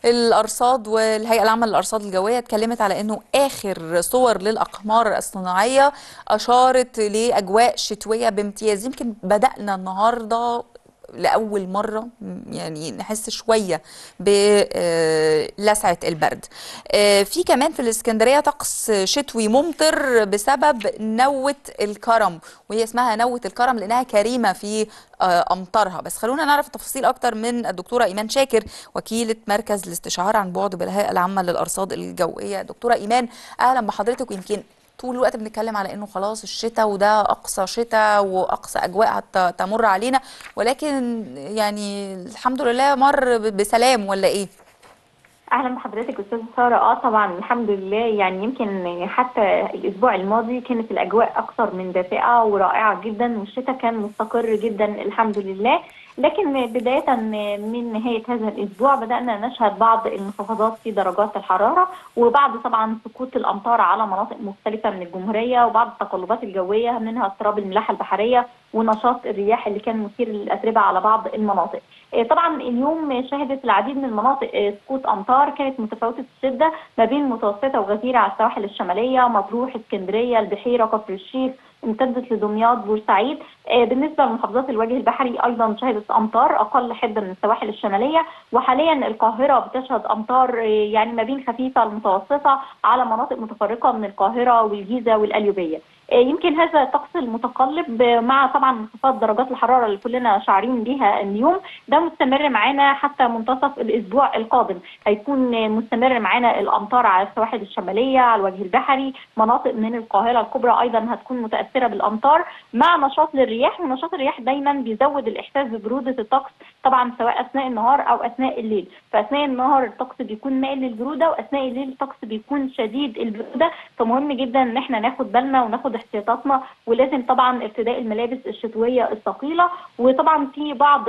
الارصاد والهيئه العامه للارصاد الجويه اتكلمت على انه اخر صور للاقمار الصناعيه اشارت لاجواء شتويه بامتياز يمكن بدانا النهارده لاول مره يعني نحس شويه بلسعه البرد آه، في كمان في الاسكندريه طقس شتوي ممطر بسبب نوه الكرم وهي اسمها نوه الكرم لانها كريمه في آه، امطارها بس خلونا نعرف تفاصيل اكتر من الدكتوره ايمان شاكر وكيله مركز الاستشعار عن بعد بالهيئه العامه للارصاد الجويه دكتوره ايمان اهلا بحضرتك ويمكن طول الوقت بنتكلم على انه خلاص الشتاء وده اقصى شتاء واقصى اجواء هتمر علينا ولكن يعني الحمد لله مر ب- بسلام ولا ايه اهلا بحضرتك استاذه ساره اه طبعا الحمد لله يعني يمكن حتى الاسبوع الماضي كانت الاجواء اكثر من دافئه ورائعه جدا والشتاء كان مستقر جدا الحمد لله لكن بدايه من نهايه هذا الاسبوع بدانا نشهد بعض الانخفاضات في درجات الحراره وبعد طبعا سقوط الامطار على مناطق مختلفه من الجمهوريه وبعض التقلبات الجويه منها اضطراب الملاحه البحريه ونشاط الرياح اللي كان مثير للاتربه على بعض المناطق. آه، طبعا اليوم شهدت العديد من المناطق آه، سقوط امطار كانت متفاوته الشده ما بين متوسطه وغزيره على السواحل الشماليه مطروح اسكندريه البحيره كفر الشيخ امتدت لدمياط بورسعيد آه، بالنسبه لمحافظات الوجه البحري ايضا شهدت امطار اقل حده من السواحل الشماليه وحاليا القاهره بتشهد امطار آه، يعني ما بين خفيفه لمتوسطه على مناطق متفرقه من القاهره والجيزه والقليوبيه آه، يمكن هذا الطقس المتقلب آه، مع طبعا انخفاض درجات الحراره اللي كلنا شاعرين بيها اليوم ده مستمر معانا حتى منتصف الاسبوع القادم هيكون آه، مستمر معانا الامطار على السواحل الشماليه على الوجه البحري مناطق من القاهره الكبرى ايضا هتكون متاثره بالامطار مع نشاط للرياح ونشاط الرياح دايما بيزود الاحساس ببروده الطقس طبعا سواء اثناء النهار او اثناء الليل فاثناء النهار الطقس بيكون مائل للبروده واثناء الليل الطقس بيكون شديد البروده فمهم جدا ان احنا ناخد بالنا وناخد احتياطاتنا ولازم طبعا ارتداء الملابس الشتويه الثقيله وطبعا في بعض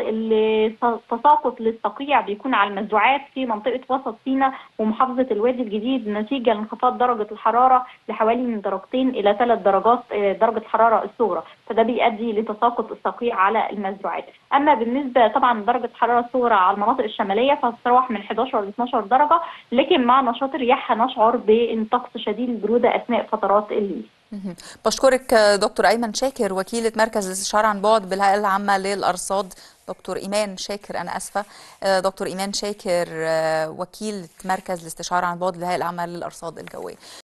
التساقط للصقيع بيكون على المزروعات في منطقه وسط سيناء ومحافظه الوادي الجديد نتيجه لانخفاض درجه الحراره لحوالي من درجتين الى ثلاث درجات آه، درجه الحراره الصغرى فده بيؤدي لتساقط الصقيع على المزروعات اما بالنسبه طبعا درجه الحراره الصغرى على المناطق الشماليه فهتتراوح من 11 ل 12 درجه لكن مع نشاط الرياح هنشعر بان طقس شديد البروده اثناء فترات الليل مهم. بشكرك آه، دكتور ايمن شاكر وكيله مركز الاستشعار عن بعد بالهيئه العامه للارصاد دكتور ايمان شاكر انا اسفه آه، دكتور ايمان شاكر آه، وكيله مركز الاستشعار عن بعد بالهيئه العامه للارصاد الجويه